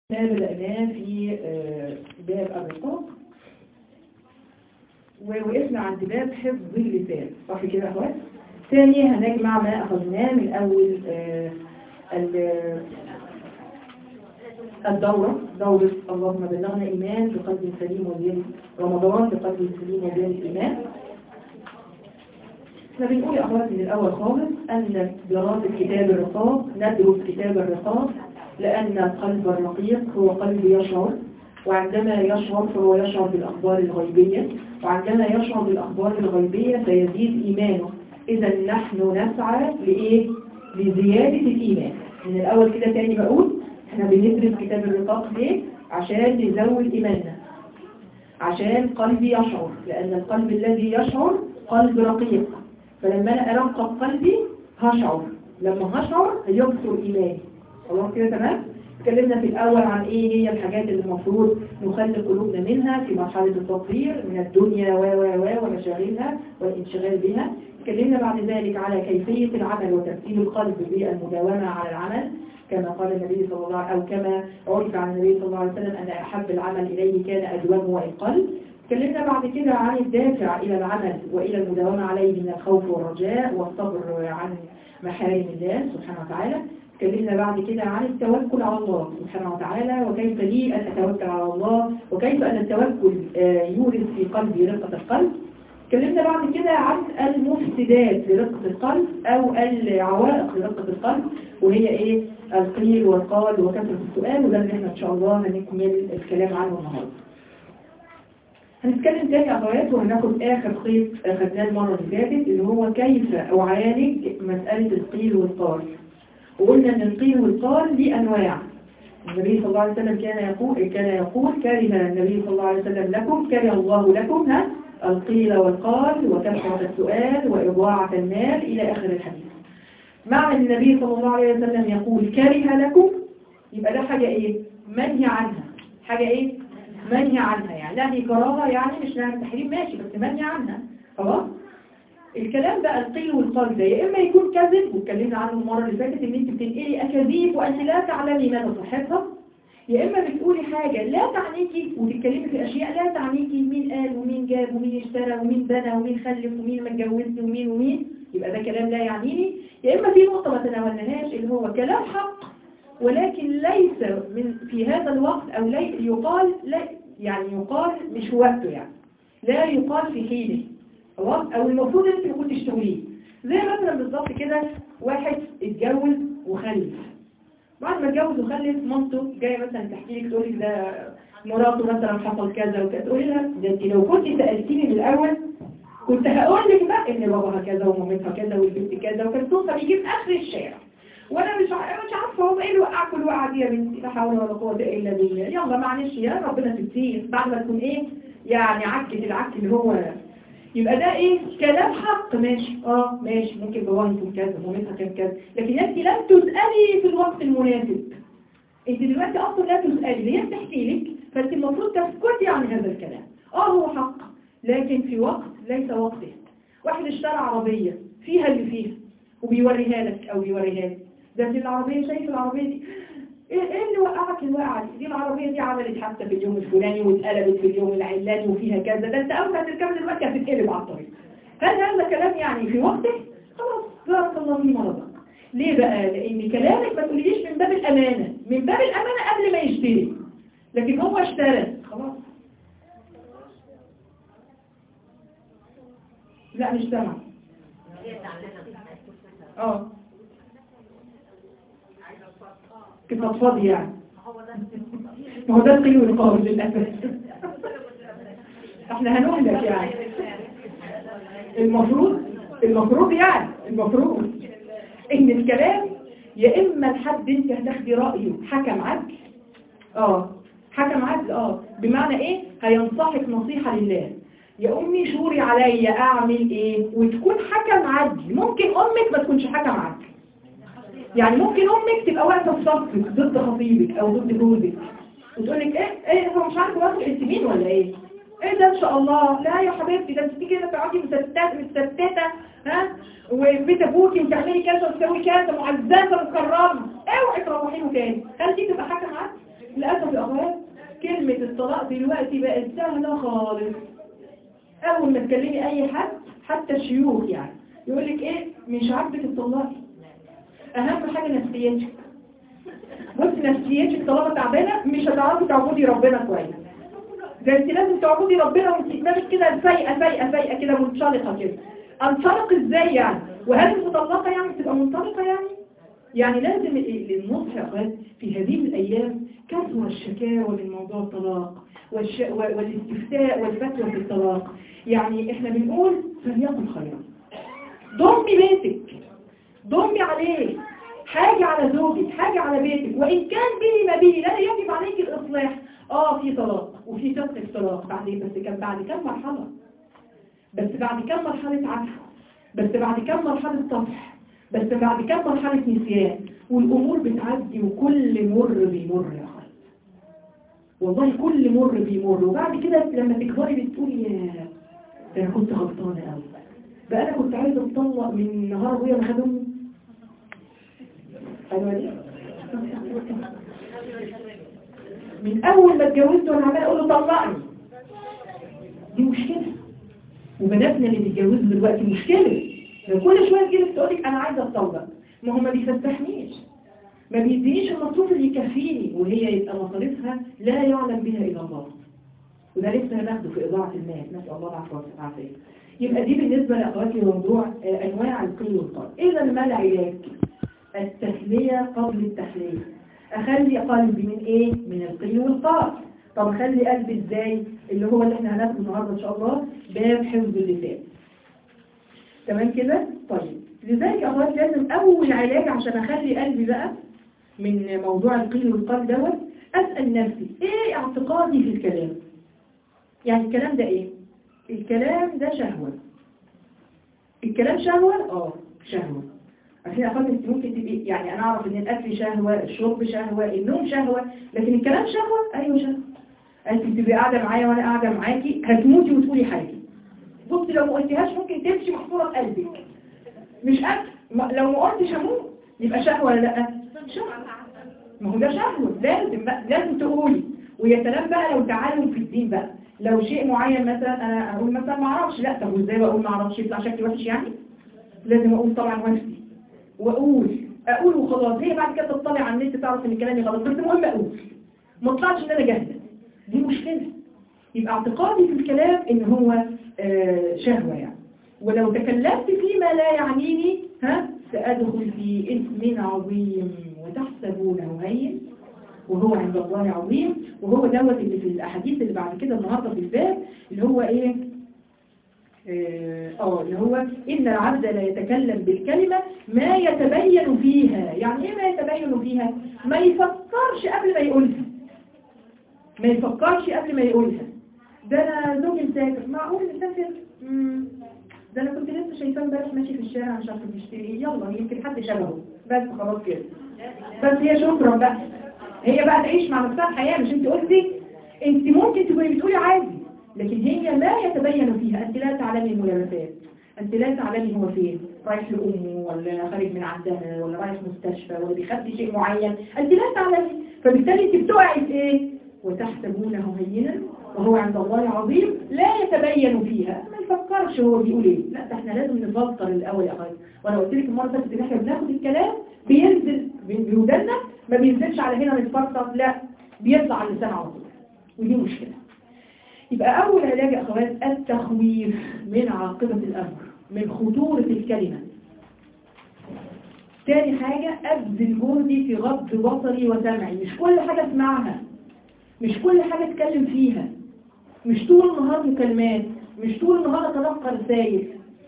بدأناه في آه، باب الرقاق ووقفنا عند باب حفظ اللسان صح كده يا اخوات؟ ثاني هنجمع ما أخذناه من أول آه، ال- الدورة دورة اللهم بلغنا إيمان بقلب سليم ودين رمضان بقلب سليم ودين الإيمان احنا بنقول يا أخوات من الأول خالص أن دراسة كتاب الرقاق ندرس كتاب الرقاق لأن القلب الرقيق هو قلب يشعر وعندما يشعر فهو يشعر بالأخبار الغيبية وعندما يشعر بالأخبار الغيبية سيزيد إيمانه إذا نحن نسعى لإيه؟ لزيادة الإيمان من الأول كده تاني بقول احنا بندرس كتاب الرقاق ليه؟ عشان نزود إيماننا عشان قلبي يشعر لأن القلب الذي يشعر قلب رقيق فلما أنا أرقق قلبي هشعر لما هشعر هيكثر إيماني خلاص كده تمام؟ اتكلمنا في الأول عن إيه هي الحاجات اللي المفروض نخلي قلوبنا منها في مرحلة التطهير من الدنيا و و و ومشاغلها والانشغال بها اتكلمنا بعد ذلك على كيفية العمل وترتيب القلب بالمداومة على العمل كما قال النبي صلى الله عليه أو كما عرف عن النبي صلى الله عليه وسلم أن أحب العمل إليه كان أدومه وإقل اتكلمنا بعد كده عن الدافع إلى العمل وإلى المداومة عليه من الخوف والرجاء والصبر عن محارم الله سبحانه وتعالى اتكلمنا بعد كده عن التوكل على الله سبحانه وتعالى وكيف لي أن أتوكل على الله وكيف أن التوكل آه، يورث في قلبي رقة القلب اتكلمنا بعد كده عن المفسدات لرقة القلب أو العوائق لرقة القلب وهي إيه القيل والقال وكثرة السؤال وده اللي احنا إن شاء الله هنكمل الكلام عنه النهارده هنتكلم تاني يا أخوات وهناخد آخر خيط أخدناه المرة اللي فاتت اللي هو كيف أعالج مسألة القيل والقال وقلنا ان القيل والقال دي انواع النبي صلى الله عليه وسلم كان يقول كان يقول كره النبي صلى الله عليه وسلم لكم كره الله لكم ها القيل والقال وكثرة السؤال وإضاعة المال إلى آخر الحديث مع أن النبي صلى الله عليه وسلم يقول كره لكم يبقى ده حاجة إيه منهي عنها حاجة إيه منهي عنها يعني نهي كراهة يعني مش نهي تحريم ماشي بس منهي عنها خلاص الكلام بقى القيل والقال ده يا اما يكون كذب واتكلمنا عنه المره اللي فاتت ان انت بتنقلي اكاذيب وانت لا تعلمي مدى صحتها يا اما بتقولي حاجه لا تعنيكي وتتكلمي في اشياء لا تعنيكي مين قال ومين جاب ومين اشترى ومين بنى ومين خلف ومين ما اتجوزش ومين ومين يبقى ده كلام لا يعنيني يا اما في نقطه ما تناولناهاش اللي هو كلام حق ولكن ليس من في هذا الوقت او لي يقال لا يعني يقال مش في وقته يعني لا يقال في حينه خلاص او المفروض انت ما كنتش تقوليه زي مثلا بالظبط كده واحد اتجوز وخلف بعد ما اتجوز وخلف مامته جايه مثلا تحكي لك تقول لك ده مراته مثلا حصل كذا وكذا تقولي لها ده انت لو كنت سالتيني من الاول كنت هقول لك بقى ان باباها كذا ومامتها كذا والبنت كذا وكان صوتها بيجي في اخر الشارع وانا مش ع- مش عارفه هو ايه اللي وقعك الوقعه دي يا بنتي لا حول ولا قوه الا بالله يلا معلش يا ربنا تبتيه بعد ما تكون ايه يعني عكت العك اللي هو يبقى ده ايه كلام حق ماشي اه ماشي ممكن باباها يكون كذا مامتها كان كذا لكن انت لم تسالي في الوقت المناسب انت دلوقتي اصلا لا تسالي هي بتحكي لك فانت المفروض تسكتي عن هذا الكلام اه هو حق لكن في وقت ليس وقته واحد اشترى عربيه فيها اللي فيها وبيوريها لك او بيوريها لك ده انت العربيه شايف العربيه دي ايه إيه اللي وقعك الوقعه دي دي العربيه دي عملت حادثه في اليوم الفلاني واتقلبت في اليوم العلاني وفيها كذا ده انت اول ما تركب دلوقتي هتتقلب على الطريق هل هذا كلام يعني في وقته خلاص بارك الله فيما رزق ليه بقى لان كلامك ما تقوليش من باب الامانه من باب الامانه قبل ما يشتري لكن هو اشترى خلاص لا مش سامع اه كده فاضي يعني ما هو ده القيل والقول للأسف احنا هنهلك يعني المفروض المفروض يعني المفروض ان الكلام يا اما الحد انت هتاخدي رأيه حكم عدل اه حكم عدل اه بمعنى ايه هينصحك نصيحة لله يا امي شوري عليا اعمل ايه وتكون حكم عدل ممكن امك ما تكونش حكم عدل يعني ممكن امك تبقى واقفه في صفك ضد خطيبك او ضد جوزك وتقول لك ايه ايه هو مش عارفه واقفه انت مين ولا ايه ايه ده ان شاء الله لا يا حبيبتي ده انت تيجي كده تقعدي مستتة مستتة ها وبيت ابوكي وتعملي كذا وتسوي كذا معززه مكرمه اوعي تروحي له تاني هل دي تبقى حكم عدل للاسف يا اخوات كلمه الطلاق دلوقتي بقت سهله خالص اول ما تكلمي اي حد حتى الشيوخ يعني يقول لك ايه مش عاجبك الطلاق اهم حاجه نفسيتك بص نفسيتك طالما تعبانه مش هتعرفي تعبدي ربنا كويس ده انت لازم تعبدي ربنا وانت دماغك كده فايقه فايقه فايقه كده منطلقه كده انطلق ازاي يعني وهل المطلقه يعني تبقى منطلقه يعني يعني لازم ال- النصح يا اخوات في هذه الايام كثر الشكاوى من موضوع الطلاق والش... و- والاستفتاء والفتوى في الطلاق يعني احنا بنقول فليكن خيرا ضمي بيتك ضمي عليه حاجة على زوجك حاجة على بيتك وإن كان به ما به لا يجب عليك الإصلاح آه في طلاق وفي فقه طلاق بعدين بس كان بعد كم مرحلة بس بعد كم مرحلة عفو بس بعد كم مرحلة صفح بس بعد كم مرحلة نسيان والأمور بتعدي وكل مر بيمر يا خالد والله كل مر بيمر وبعد كده لما تكبري بتقولي يا ده أنا كنت غلطانة قوي بقى أنا كنت عايزة أتطلق من نهار أبويا ما خدوني أيوة دي من أول ما اتجوزت وأنا عمال أقول له طلقني دي مشكلة وبناتنا اللي بيتجوزوا دلوقتي مشكلة لو كل شوية تجيلك تقولك أنا عايزة أتطلق ما هو ما بيفتحنيش ما بيدينيش المصروف اللي يكفيني وهي يبقى مصاريفها لا يعلم بها إلا الله وده لسه هناخده في إضاعة المال نسأل الله العفو والعافية يبقى دي بالنسبة لأخواتي موضوع آه، أنواع القيل والقال إذا ما العلاج؟ التحلية قبل التحلية أخلي قلبي من إيه؟ من القيل والقال طب أخلي قلبي إزاي؟ اللي هو اللي احنا هناخده النهاردة إن شاء الله باب حفظ اللسان تمام كده؟ طيب لذلك يا أخوات لازم أول علاج عشان أخلي قلبي بقى من موضوع القيل والقال دوت أسأل نفسي إيه اعتقادي في الكلام؟ يعني الكلام ده إيه؟ الكلام ده شهوة الكلام شهوة؟ اه شهوة عشان أخذ انت ممكن تبقي يعني أنا أعرف إن الأكل شهوة الشرب شهوة النوم شهوة لكن الكلام شهوة أيوة شهوة أنت بتبقي قاعدة معايا وأنا قاعدة معاكي هتموتي وتقولي حاجة بصي لو ما قلتيهاش ممكن تمشي محفورة في قلبك مش أكل ما- لو ما قلتش هموت يبقى شهوة ولا لأ؟ شهوة ما هو ده شهوة لازم بقى لازم تقولي ويا سلام بقى لو تعلم في الدين بقى لو شيء معين مثلا انا اقول مثلا ما اعرفش لا طب وازاي بقول ما اعرفش يطلع شكلي وحش يعني لازم اقول طبعا نفسي واقول اقول وخلاص هي بعد كده تطلع على النت تعرف ان كلامي غلط بس المهم اقول ما طلعش ان انا جاهزه دي مشكله يبقى اعتقادي في الكلام ان هو آه، شهوه يعني ولو تكلمت فيما لا يعنيني ها سأدخل في اسم عظيم وتحسبونه هين وهو عند الله عظيم وهو دوت اللي في الأحاديث اللي بعد كده النهاردة في الباب اللي هو إيه اه آه، اللي هو إن العبد لا يتكلم بالكلمة ما يتبين فيها يعني إيه ما يتبين فيها ما يفكرش قبل ما يقولها ما يفكرش قبل ما يقولها ده أنا زوجي مسافر معقول مسافر مم. ده أنا كنت لسه شايفاه امبارح ماشي في الشارع مش عارفه بيشتري إيه. يلا يمكن حد شبهه بس خلاص كده بس هي شكرا بقى هي بقى تعيش مع نفسها الحياة مش انت قلتي انت ممكن تكوني بتقولي عادي لكن هي لا يتبين فيها انت لا تعلمي الملابسات انت لا تعلمي هو فين رايح لأمه ولا خارج من عندها ولا رايح مستشفى ولا بيخبي شيء معين انت لا تعلمي فبالتالي انت بتقعي في ايه وتحسبونه هينا وهو عند الله عظيم لا يتبين فيها ما يفكرش هو بيقول ايه لا ده احنا لازم نفكر الاول يا اخواتي وانا قلت لك المره اللي فاتت ان احنا بناخد الكلام بينزل بودنا ما بينزلش على هنا نتفكر لا بيطلع على اللسان على طول ودي مشكله يبقى اول علاج يا اخوات التخويف من عاقبه الامر من خطوره الكلمه تاني حاجة أبذل جهدي في غض بصري وسمعي مش كل حاجة اسمعها مش كل حاجة اتكلم فيها مش طول النهار مكالمات مش طول النهار اتلقى رسائل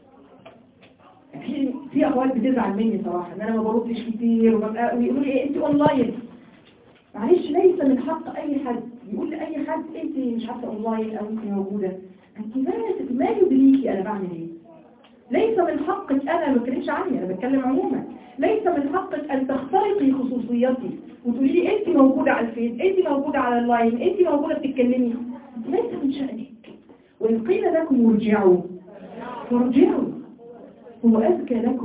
في في اخوات بتزعل مني صراحه ان انا ما بردش كتير وببقى ويقولوا لي ايه انت اونلاين معلش ليس من حق اي حد يقول لاي حد انت مش عارفه اونلاين او انت موجوده انت ما ما يدريكي انا بعمل ايه ليس من حقك انا ما بتكلمش عني انا بتكلم عموما ليس من حقك ان تخترقي خصوصيتي وتقولي لي انت موجوده على الفيس انت موجوده على اللاين انت موجوده بتتكلمي ليس من شانك وان قيل لكم ارجعوا فارجعوا هو أذكى لكم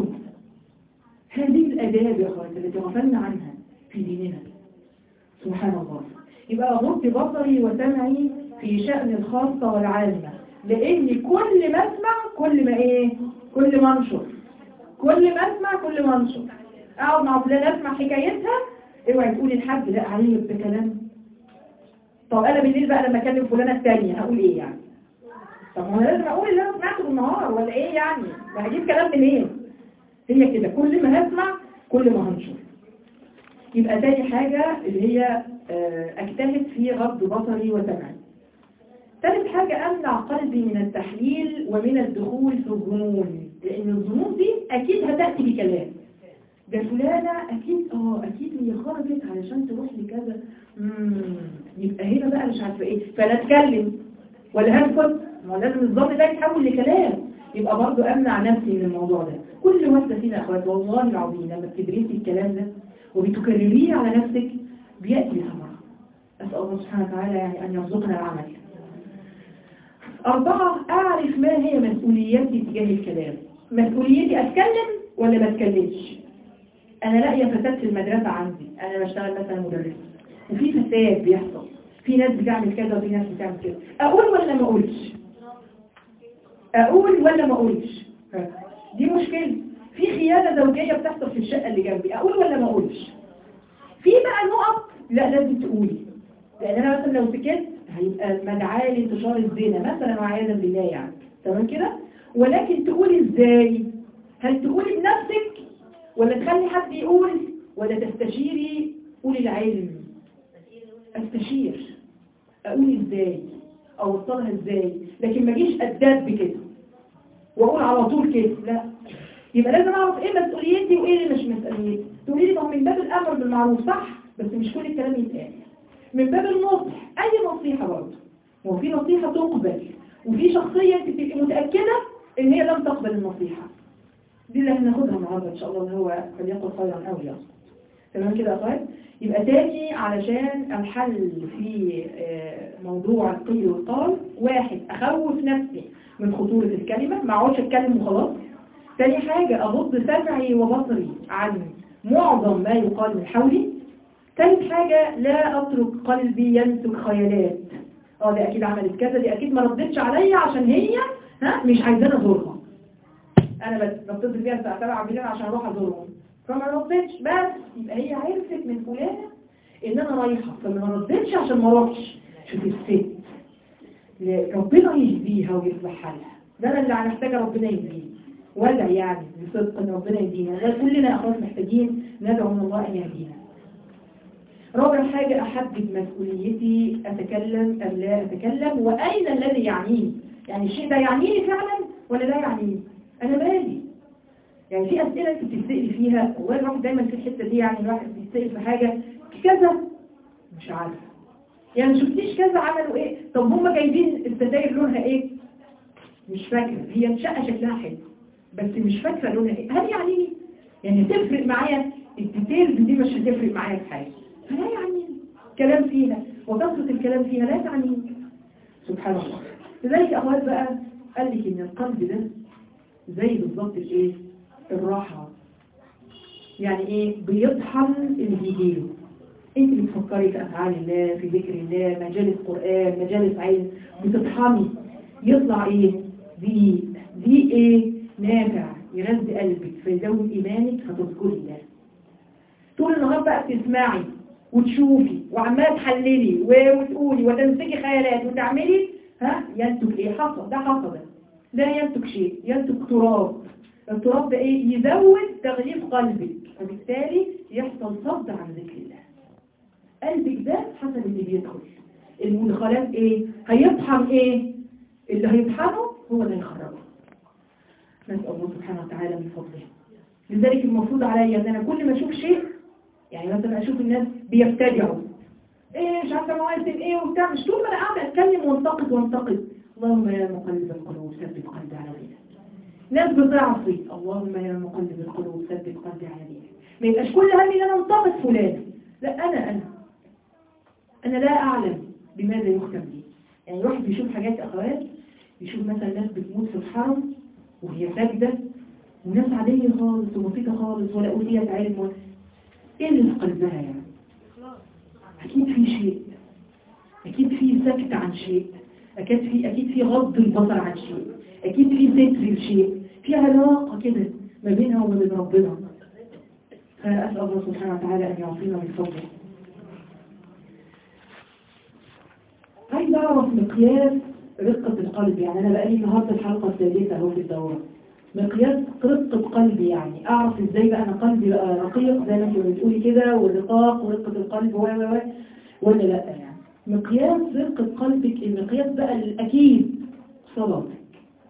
هذه الأداب يا أخواتي التي غفلنا عنها في ديننا سبحان الله يبقى أغض بصري وسمعي في شأن الخاصة والعامة لأن كل ما أسمع كل ما إيه كل ما أنشر كل ما أسمع كل ما أنشر أقعد مع فلان أسمع حكايتها اوعي تقولي لحد لا عليك بكلام طب أنا بالليل بقى لما أكلم فلانة التانية هقول إيه يعني طب ما أنا لازم أقول اللي أنا سمعته بالنهار ولا إيه يعني وهجيب كلام منين هي كده كل ما هسمع كل ما هنشر يبقى تاني حاجة اللي هي آه، اجتهد في غض بصري وسمعي ثالث حاجة أمنع قلبي من التحليل ومن الدخول في الظنون لأن الظنون دي أكيد هتأتي بكلام ده فلانة أكيد اه أكيد هي خرجت علشان تروح لكذا مم، يبقى هنا بقى مش عارفة إيه فلا أتكلم ولا هنفت ما هو لازم الظن ده يتحول لكلام يبقى برضو أمنع نفسي من الموضوع ده كل واحدة فينا أخوات والله العظيم لما بتدرسي الكلام ده وبتكرريه على نفسك بيأتي ثمرة أسأل الله سبحانه وتعالى يعني أن يرزقنا العمل أربعة أعرف ما هي مسؤوليتي تجاه الكلام مسؤوليتي أتكلم ولا ما أتكلمش أنا لاقية فساد في المدرسة عندي أنا بشتغل مثلا مدرسة وفي فساد بيحصل في ناس بتعمل كذا وفي ناس بتعمل كذا أقول ولا ما أقولش أقول ولا ما أقولش ها. دي مشكلة في خيانة زوجية بتحصل في الشقة اللي جنبي أقول ولا ما أقولش في بقى نقط لا لازم تقولي لأن أنا مثلا لو سكت هيبقى مدعاة لانتشار الزنا مثلا وعياذا بالله يعني تمام كده ولكن تقولي ازاي هل تقولي بنفسك ولا تخلي حد يقول ولا تستشيري قولي العلم استشير اقول ازاي اوصلها ازاي لكن ما اجيش اداد بكده واقول على طول كده لا يبقى لازم اعرف ايه مسؤوليتي وايه اللي مش مسؤوليتي تقولي لي ما هو من باب الامر بالمعروف صح بس مش كل الكلام يتقال من باب النصح اي نصيحه برضه هو في نصيحه تقبل وفي شخصيه انت بتبقي متاكده ان هي لم تقبل النصيحه دي اللي هناخدها النهارده ان شاء الله اللي هو فليقل خيرا او ليصمت تمام كده يا طيب يبقى تاني علشان الحل في آه، موضوع القيل والقال واحد اخوف نفسي من خطورة الكلمة ما اقعدش اتكلم وخلاص تاني حاجة اغض سمعي وبصري عن معظم ما يقال من حولي تالت حاجة لا اترك قلبي ينسك خيالات اه دي اكيد عملت كذا دي اكيد ما ردتش عليا عشان هي ها مش عايزاني ازورها انا بس بتصل بيها الساعه 7 بالليل عشان اروح ازورهم فما ردتش بس يبقى هي عرفت من فلانه ان انا رايحه فما ردتش عشان ما اروحش شوف الست ل- ربنا يهديها ويصلح حالها ده انا اللي محتاجه ربنا يهديني ولا يعني بصدق ان ربنا يهدينا ده كلنا اخوات محتاجين ندعو من الله ان يهدينا رابع حاجة أحدد مسؤوليتي أتكلم أم لا أتكلم وأين الذي يعنيني يعني الشيء ده يعنيني فعلا ولا لا يعنيني أنا مالي يعني في أسئلة أنت بتسألي فيها والله الواحد دايما في الحتة دي يعني الواحد بيسأل في حاجة كذا مش عارفة يعني ما شفتيش كذا عملوا إيه طب هم جايبين الستاير لونها إيه مش فاكرة هي الشقة شكلها حلو بس مش فاكرة لونها إيه هل يعنيني يعني تفرق معايا الديتيلز دي مش هتفرق معايا في حاجة فلا يعنيني كلام فيها وكثرة الكلام فيها لا تعنيني سبحان الله لذلك أخوات بقى قال لك إن القلب ده زي بالظبط الإيه الراحة يعني إيه بيطحن اللي بيجيله انت بتفكري في أفعال الله في ذكر الله مجالس قرآن مجالس علم بتطحني يطلع إيه دي دي إيه نافع يغذي قلبك فيزود إيمانك فتذكري الله طول النهار بقى بتسمعي وتشوفي وعماله تحللي و- وتقولي وتمسكي خيالات وتعملي ها ينتج ايه حصى ده حصى ده لا ينتج شيء ينتج تراب التراب ده ايه يزود تغليف قلبك فبالتالي يحصل صد عن ذكر الله قلبك ده حسب اللي بيدخل المدخلات ايه هيطحن ايه اللي هيطحنه هو اللي هيخرجه نسأل الله سبحانه وتعالى من فضله لذلك المفروض عليا ان انا كل ما اشوف شيء يعني مثلا اشوف الناس بيبتدعوا ايه مش عارفه مواسم ايه وبتاع مش طول ما انا قاعده اتكلم وانتقد وانتقد اللهم يا مقلب القلوب ثبت قلبي على دينك ناس بتعصي اللهم يا مقلب القلوب ثبت قلبي على دينك ما يبقاش كل همي ان انا انتقد فلان لا انا انا انا لا اعلم بماذا يختم لي يعني الواحد بيشوف حاجات اخوات بيشوف مثلا ناس بتموت في الحرم وهي ساجده وناس عاديه خالص وبسيطه خالص ولا اوتيت علم ولا ايه اللي في قلبها يعني اكيد في شيء سكت عن شيء أكيد في أكيد في غض البصر عن شيء أكيد في ستر لشيء في علاقة كده ما بينها وما بين ربنا فأسأل الله سبحانه وتعالى أن يعطينا من فضله عايز أعرف مقياس رقة القلب يعني أنا بقالي النهاردة الحلقة الثالثة أهو في الدورة مقياس رقة قلبي يعني أعرف إزاي بقى أنا قلبي بقى رقيق زي ما أنت بتقولي كده والرقاق ورقة القلب و و و ولا لا يعني مقياس رقة قلبك المقياس بقى الأكيد صلاتك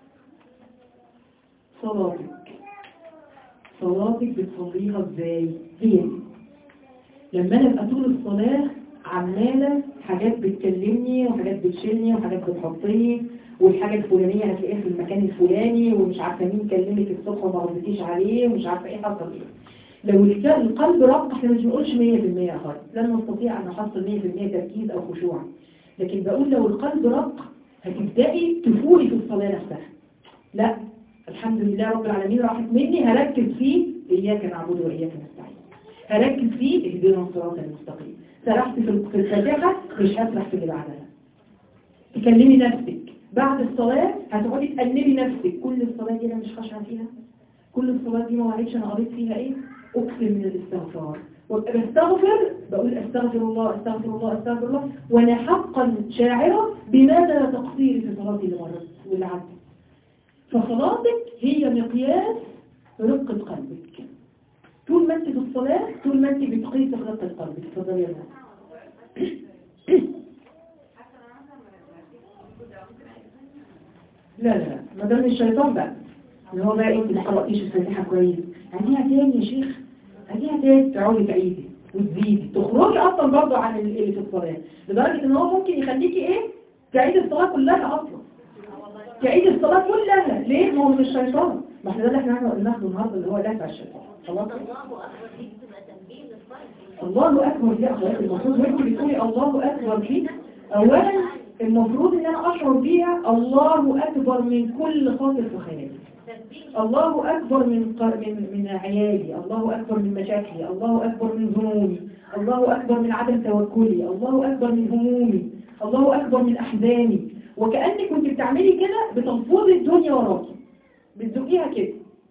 صلاتك صلاتك بتصليها ازاي هي دي. لما انا ابقى طول الصلاة عمالة حاجات بتكلمني وحاجات بتشيلني وحاجات بتحطني والحاجة الفلانية هتلاقيها في المكان الفلاني ومش عارفة مين كلمك الصبح وما ردتيش عليه ومش عارفة ايه حصل ايه لو الك- القلب رق احنا مش بنقولش 100% يا خالد لن نستطيع ان نحصل 100% تركيز او خشوع لكن بقول لو القلب رق هتبدأي تفوري في الصلاة نفسها لا الحمد لله رب العالمين راحت مني هركز فيه إياك نعبد وإياك نستعين هركز فيه اهدنا الصراط المستقيم سرحت في في الفاتحة مش هسرح في اللي بعدها تكلمي نفسك بعد الصلاة هتقعدي تقلبي نفسك كل الصلاة دي أنا مش خاشعة فيها كل الصلاة دي ما وعدتش أنا قريت فيها إيه أكثر من الاستغفار وابقى بستغفر بقول أستغفر الله أستغفر الله أستغفر الله وأنا حقا شاعرة بماذا تقصيري في صلاتي اللي مرت واللي عدت فصلاتك هي مقياس رقة قلبك طول ما انت في الصلاة طول ما انت بتقيس رقة قلبك تفضلي يا ماما لا لا لا ما دام الشيطان بقى اللي هو بقى انت ما قرأتيش الفاتحة كويس عاديها تاني يا شيخ عاديها تاني تقعدي تعيدي وتزيدي تخرجي اصلا برضه عن اللي في الصلاة لدرجة ان هو ممكن يخليكي ايه تعيدي الصلاة كلها اصلا تعيد الصلاة كلها ليه؟ ما هو من الشيطان ما احنا ده اللي احنا بناخده النهارده اللي هو دافع الشيطان خلاص الله أكبر دي أخواتي المفروض وانت بتقولي الله أكبر دي أولا المفروض ان انا اشعر بيها الله أكبر من كل خاطر في خيالي الله أكبر من قر... من من عيالي الله أكبر من مشاكلي الله أكبر من ذنوبي الله أكبر من عدم توكلي الله أكبر من همومي الله أكبر من أحزاني وكأنك كنت بتعملي كده بتنفضي الدنيا وراكي بتزقيها كده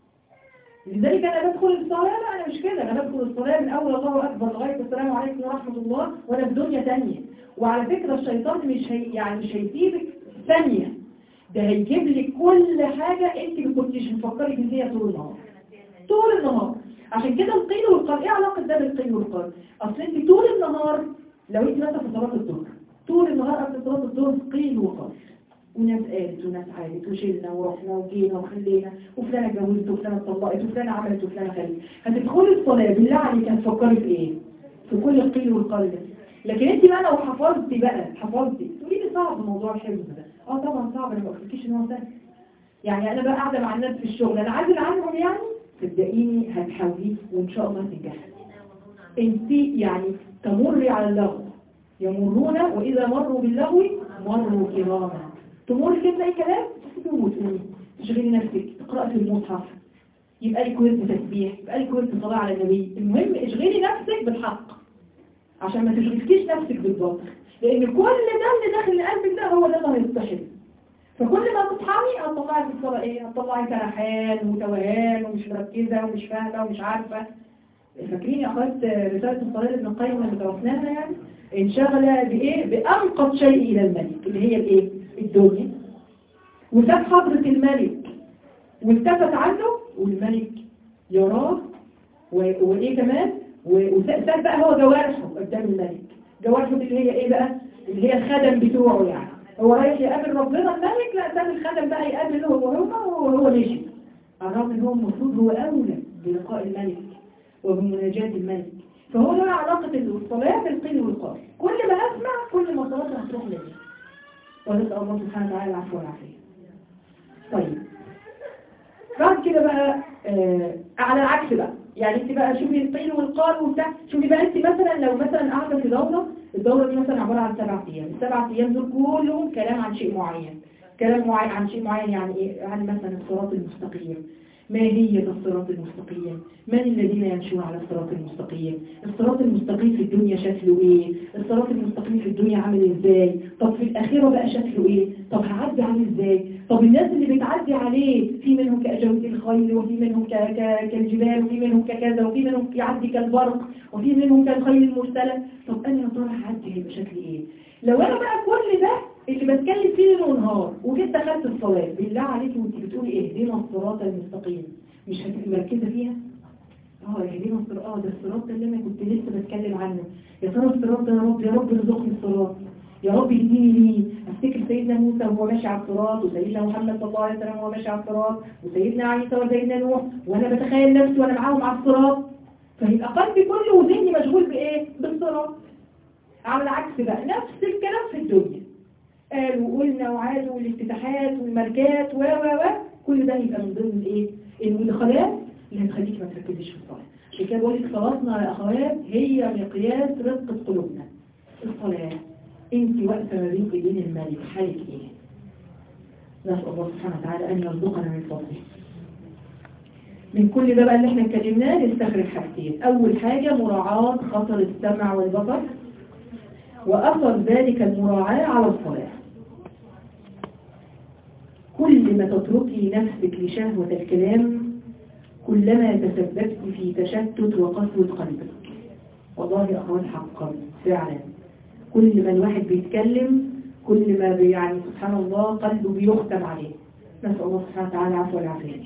لذلك أنا بدخل الصلاة لا أنا مش كده أنا بدخل الصلاة من أول الله أكبر لغاية السلام عليكم ورحمة الله وأنا في دنيا تانية وعلى فكرة الشيطان مش هي يعني مش هيسيبك ثانية ده هيجيب لك كل حاجة أنت ما كنتش مفكري فيها طول النهار طول النهار عشان كده القيل والقال إيه علاقة ده بالقيل والقال أصل أنت طول النهار لو أنت مثلا في صلاة الظهر طول النهار قبل صلاة الظهر قيل وقال وناس قالت وناس عادت وشلنا ورحنا وجينا وخلينا وفلانة اتجوزت وفلانة اتطلقت وفلانة عملت وفلانة خلت هتدخلي الصلاة بالله عليك هتفكري في ايه؟ في كل القيل والقال ده لكن انت بقى لو حفظتي بقى حفظتي تقولي لي صعب موضوع الحفظ ده اه طبعا صعب انا ما قلتلكيش ان هو سهل يعني انا بقى قاعده مع الناس في الشغل انا عازل عنهم يعني صدقيني هتحاولي وان شاء الله هتنجحي انت يعني تمري على اللغو يمرون واذا مروا باللغو مروا كراما تمر كده اي كلام تسيبي وتقولي تشغلي نفسك تقرأي في المصحف يبقى لك ورد تسبيح يبقى لك ورد صلاة على النبي المهم اشغلي نفسك بالحق عشان ما تشغلكيش نفسك بالباطل لان كل ده اللي داخل قلبك ده هو ده اللي هيصطحب فكل ما تصحي هتطلعي في الصلاة ايه هتطلعي سرحان وتوهان ومش مركزة ومش فاهمة ومش عارفة فاكرين يا اخوات رسالة الصلاة لابن القيم اللي درسناها يعني انشغل بايه بأنقض شيء الى الملك اللي هي الايه الدنيا وساب حضرة الملك والتفت عنه والملك يراه و- وايه كمان و- وساب بقى هو جوارحه قدام الملك جوارحه دي اللي هي ايه بقى اللي هي الخدم بتوعه يعني هو رايح يقابل ربنا الملك لا ساب الخدم بقى يقابله هو هو وهو مشي على الرغم ان هو المفروض هو اولى بلقاء الملك وبمناجاة الملك فهو له علاقة الصلاة بالقيل والقال كل ما اسمع كل ما صلاتي هتروح لي ونسأل الله سبحانه وتعالى العفو والعافية طيب بعد كده بقى آه على العكس بقى يعني انت بقى شوفي القيل والقال وبتاع شوفي بقى انت مثلا لو مثلا قاعدة في دورة الدورة دي مثلا عبارة عن سبع ايام السبع ايام دول كلهم كلام عن شيء معين كلام معين عن شيء معين يعني ايه عن مثلا الصراط المستقيم ما هي الصراط المستقيم من الذين يمشون على الصراط المستقيم الصراط المستقيم في الدنيا شكله ايه الصراط المستقيم في الدنيا عامل ازاي طب في الآخرة بقى شكله ايه طب هعدي عليه ازاي طب الناس اللي بتعدي عليه في منهم كأجوز الخيل وفي منهم ك... ك... كالجبال وفي منهم ككذا وفي منهم يعدي كالبرق وفي منهم كالخيل المرسلة طب انا يا ترى هعدي هيبقى شكلي ايه لو انا بقى كل ده اللي بتكلم فيه ليل ونهار وجيت دخلت الصلاة بالله عليكي وانت بتقولي اهدنا الصراط المستقيم مش هتبقي مركزة فيها اه اهدنا الصراط اه ده الصراط ده اللي انا كنت لسه بتكلم عنه يا ترى الصراط ده يا رب يا رب ارزقني الصراط يا رب اهديني ليه افتكر سيدنا موسى وهو ماشي على الصراط وسيدنا محمد صلى الله عليه وسلم وهو ماشي على الصراط وسيدنا عيسى وسيدنا نوح وانا بتخيل نفسي وانا معاهم على الصراط فيبقى قلبي كله وذهني مشغول بايه بالصراط على العكس بقى نفس الكلام في الدنيا قالوا وقلنا وعادوا والافتتاحات والماركات و و و كل ده يبقى من ضمن الايه المدخلات اللي هتخليك ما تركزيش في الصلاه عشان كده بقول لك صلاتنا يا اخوات هي مقياس رزق قلوبنا الصلاه انت واقفه ما بين ايدين الملك حالك ايه نسال الله سبحانه وتعالى ان يرزقنا من فضله من كل ده بقى اللي احنا اتكلمناه نستخرج حاجتين اول حاجه مراعاه خطر السمع والبصر وأثر ذلك المراعاة على الصلاة كل ما تتركي نفسك لشهوة الكلام كلما تسببت في تشتت وقسوة قلبك والله يا أخوان حقا فعلا كل ما الواحد بيتكلم كل ما بي- يعني سبحان الله قلبه بيختم عليه نسأل الله سبحانه وتعالى العفو والعافية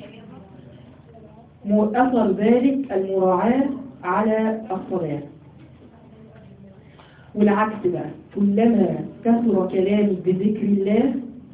أثر ذلك المراعاة على الصلاة والعكس بقى كلما كثر كلامك بذكر الله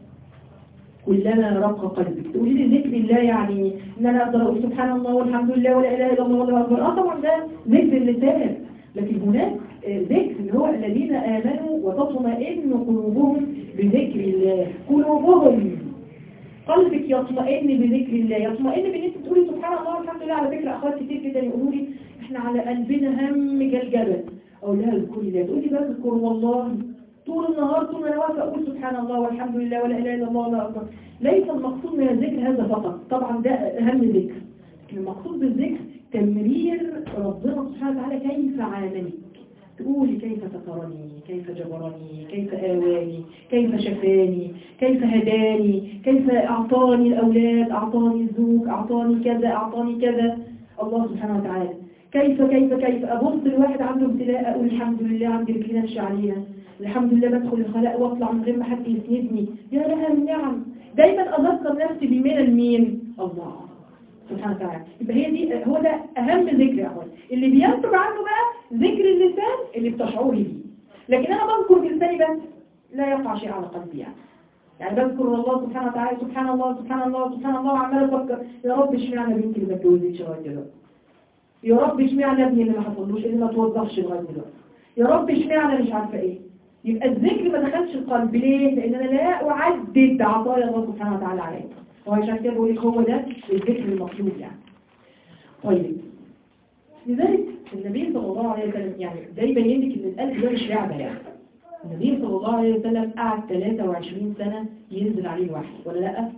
كلما رق قلبك تقولي لي ذكر الله يعني ان انا اقدر اقول سبحان الله والحمد لله ولا اله الا الله والله اكبر اه طبعا ده ذكر اللسان لكن هناك آه، ذكر اللي هو الذين امنوا وتطمئن قلوبهم بذكر الله قلوبهم قلبك يطمئن بذكر الله يطمئن بان انت تقولي سبحان الله والحمد لله على فكره اخوات كتير جدا يقولوا لي احنا على قلبنا هم كالجبل اقول لها اذكري الله تقولي بذكر والله طول النهار طول ما انا واقفه اقول سبحان الله والحمد لله ولا اله الا الله والله اكبر ليس المقصود من الذكر هذا فقط طبعا ده اهم ذكر لكن المقصود بالذكر تمرير ربنا سبحانه وتعالى كيف عاملك تقولي كيف سترني كيف جبرني كيف آواني كيف شفاني كيف هداني كيف أعطاني الأولاد أعطاني الزوج أعطاني كذا أعطاني كذا الله سبحانه وتعالى كيف كيف كيف أبص الواحد عنده ابتلاء أقول الحمد لله عندي رجلين امشي عليها الحمد لله بدخل الخلاء واطلع من غير ما حد يسندني يا لها من نعم دايما أذكر نفسي بمنن مين الله سبحانه وتعالى يبقى هي دي هو ده أهم ذكر يا أخوان اللي بينتج عنه بقى ذكر اللسان اللي بتشعري بيه لكن أنا بذكر بلساني بس لا يقع شيء على قلبي يعني يعني بذكر الله سبحانه وتعالى سبحان الله سبحان الله سبحان الله وعمال افكر يا رب اشمعنى بنتي اللي ما اتجوزتش لغايه دلوقتي يا رب اشمعنى ابني اللي ما حصلوش اللي ما توظفش لغايه دلوقتي يا رب اشمعنى مش عارفه ايه يبقى الذكر ما دخلش القلب ليه؟ لان انا لا اعدد عطايا الله سبحانه وتعالى عليا وعشان كده بقول لك هو ده الذكر المطلوب يعني طيب لذلك النبي صلى الله عليه وسلم يعني ده يبين لك ان القلب ده مش لعبه يعني النبي صلى الله عليه وسلم قعد 23 سنة ينزل عليه الوحي ولا لا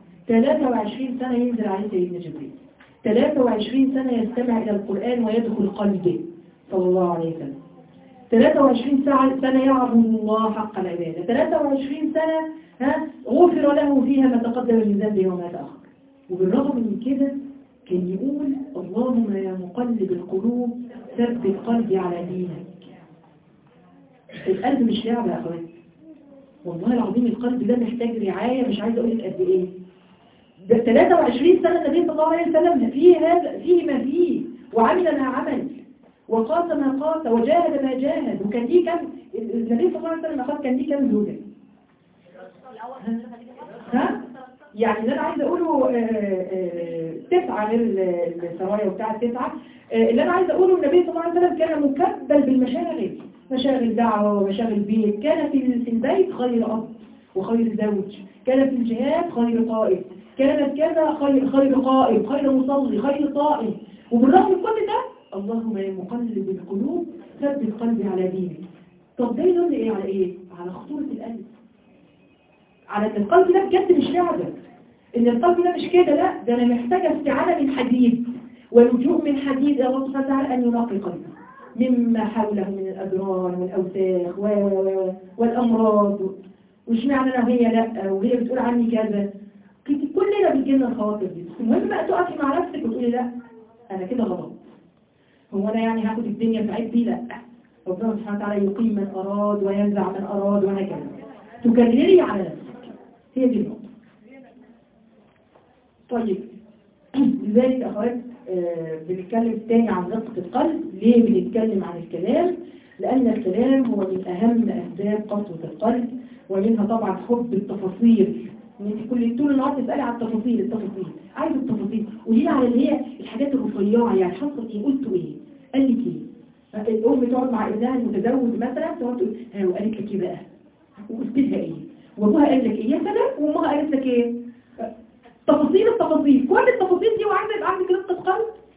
23 سنة ينزل عليه سيدنا جبريل 23 سنة يستمع إلى القرآن ويدخل قلبه صلى الله عليه وسلم 23 ساعة سنة يعبد الله حق العبادة 23 سنة ها غفر له فيها ما تقدم من ذنبه وما تأخر وبالرغم من كده كان يقول اللهم يا مقلب القلوب ثبت قلبي على دينك القلب مش لعبة يا اخواتي والله العظيم القلب ده محتاج رعاية مش عايزه اقول لك قد ايه ده 23 سنة النبي صلى الله عليه وسلم فيه هذا فيه ما فيه وعمل ما عمل وقاس ما قاس وجاهد ما جاهد وكان ليه كم النبي صلى الله عليه وسلم أخذ كان ليه كم زوجة ها يعني اللي انا عايزه اقوله آه، آه، تسعة غير السرايا وبتاع التسعة آه، اللي انا عايزه اقوله النبي صلى الله عليه وسلم كان مكبل بالمشاغل مشاغل دعوة ومشاغل بيت كان في في البيت خير أب وخير زوج كان في الجهاد خير قائد كانت كذا خير خير قائد خير مصلي خير صائم وبالرغم من كل ده اللهم يا مقلب القلوب ثبت قلبي على دينك طب ده يدل ايه على ايه على خطورة القلب على ان القلب ده بجد مش لعبة ان القلب ده مش كده لا ده انا محتاجه استعانه من حديد ولجوء من حديد يا الله سبحانه وتعالى ان ينقي قلبي مما حوله من الاضرار والاوساخ و و و والامراض وش معنى انا وهي لا وهي بتقول عني كذا كت- كلنا بتجيلنا الخواطر دي بس المهم بقى تقفي مع نفسك وتقولي لا انا كده غلط هو انا يعني هاخد الدنيا في عيب دي لا ربنا سبحانه وتعالى يقيم من اراد وينزع من اراد وهكذا تكرري على نفسك هي دي النقطه طيب لذلك أخوات آه، بنتكلم تاني عن رقة القلب ليه بنتكلم عن الكلام لأن الكلام هو من أهم أسباب قسوة القلب ومنها طبعا حب التفاصيل ان انت كل طول النهار تسالي على التفاصيل التفاصيل عايزه التفاصيل قولي لي على اللي هي الحاجات الرفيعه يعني حصل ايه قلتوا ايه قال لك ايه الام تقعد مع ابنها المتزوج مثلا تقعد تقول ها وقالت لك ايه بقى وقلت لها ايه وابوها قال لك ايه يا سلام وامها قالت لك ايه تفاصيل التفاصيل كل التفاصيل دي وعايزه يبقى عندك رقه قلب